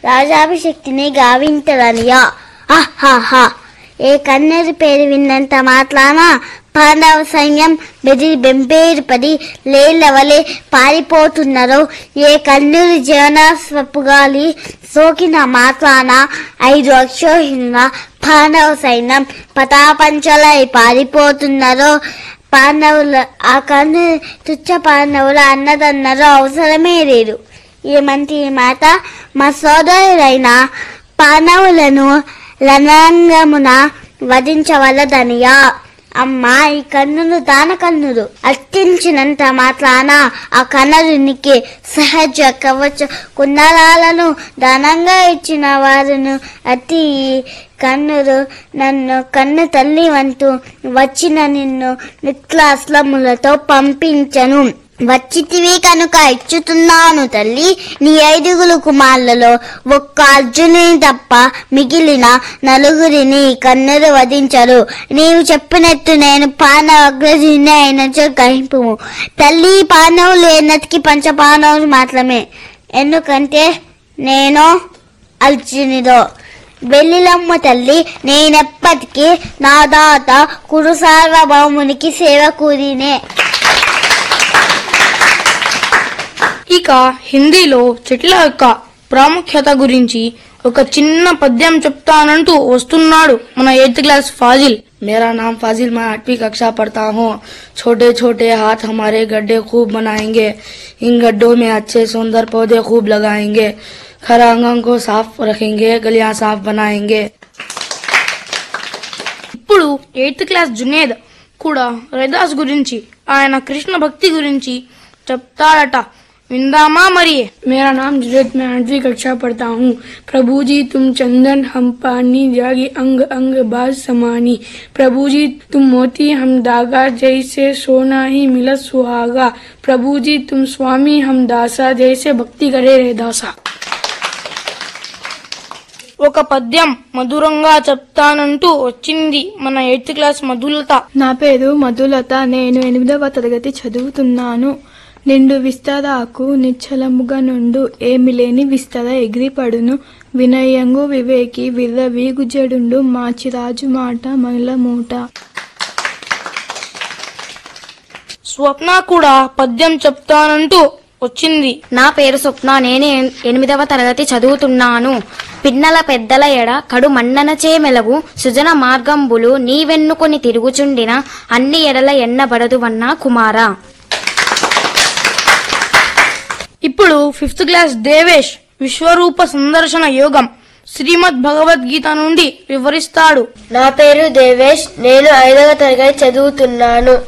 రాజాభిషక్తిని గావించదనియా ఆహాహా ఏ కన్నెరి పేరు విన్నంత మాత్రాన పాండవ సైన్యం బెదిరి బెంపేరు పడి లేలవలే పారిపోతున్నారు ఏ కన్నూరి జీవనాస్వపు గాలి సోకిన మాత్రాన ఐదు అక్షోహింగా పాండవ సైన్యం పటాపంచలై పారిపోతున్నారు పాండవుల ఆ కన్ను తుచ్చ పాండవుల అన్నదన్నరు అవసరమే లేదు ఏమంటే ఈ మాట మా సోదరులైన పాండవులను రణంగమున వధించవలదనియా అమ్మా ఈ కన్నును దాన కన్నుడు అత్తించినంత మాత్రాన ఆ కన్నరునికి సహజ కవచ కుండలాలను దానంగా ఇచ్చిన వారును అతి కన్నుడు నన్ను కన్ను తల్లి వంతు వచ్చిన నిన్ను నిత్లాస్లములతో పంపించను వచ్చితివి కనుక ఇచ్చుతున్నాను తల్లి నీ ఐదుగురు కుమారులలో ఒక్క అర్జునుని తప్ప మిగిలిన నలుగురిని కన్నులు వధించరు నీవు చెప్పినట్టు నేను పానవ అగ్రజుని అయినచో గ్రహింపు తల్లి పానవులు ఎన్నటికి పంచపానవులు మాత్రమే ఎందుకంటే నేను అర్జునిదో వెళ్ళిలమ్మ తల్లి నేనెప్పటికీ నా దాత కురు సార్వభౌమునికి సేవ కూరినే ఇక హిందీలో చెట్ల యొక్క ప్రాముఖ్యత గురించి ఒక చిన్న పద్యం చెప్తానంటూ వస్తున్నాడు మన ఎయిత్ క్లాస్ ఫాజిల్ मेरा नाम फाजिल मैं आठवीं कक्षा पढ़ता हूँ छोटे छोटे हाथ हमारे गड्ढे खूब बनाएंगे इन गड्ढों में अच्छे सुंदर पौधे खूब लगाएंगे खरांगों को साफ रखेंगे गलियां साफ बनाएंगे ఇప్పుడు ఎయిత్ క్లాస్ జునేద్ కూడా రైదాస్ గురించి ఆయన కృష్ణ భక్తి గురించి చెప్తాడట విందామా మరి मेरा नाम जुनेद मैं आठवीं कक्षा पढ़ता हूँ प्रभु जी तुम चंदन हम पानी जागी अंग अंग बाज समानी प्रभु जी तुम मोती हम दागा जैसे सोना ही मिलत सुहागा प्रभु जी तुम स्वामी हम दासा जैसे भक्ति करे रे दासा ఒక పద్యం మధురంగా చెప్తానంటూ వచ్చింది మన ఎయిత్ క్లాస్ మధులత నా పేరు మధులత నేను ఎనిమిదవ తరగతి చదువుతున్నాను నిండు విస్తరాకు నిశ్చలముగా నుండు ఏమి లేని విస్తర ఎగిరిపడును వినయంగు వివేకి విర్ర వీగుజడుండు మాచిరాజు మాట మనుల మూట స్వప్న కూడా పద్యం చెప్తానంటూ వచ్చింది నా పేరు స్వప్న నేను ఎన్- ఎనిమిదవ తరగతి చదువుతున్నాను పిన్నల పెద్దల ఎడ కడు మన్ననచే మెలగు సుజన మార్గంబులు నీవెన్నుకొని తిరుగుచుండిన అన్ని ఎడల ఎన్నబడదు వన్నా కుమారా ఇప్పుడు ఫిఫ్త్ క్లాస్ దేవేష్ విశ్వరూప సందర్శన యోగం శ్రీమద్ భగవద్గీత నుండి వివరిస్తాడు నా పేరు దేవేష్ నేను ఐదవ తరగతి చదువుతున్నాను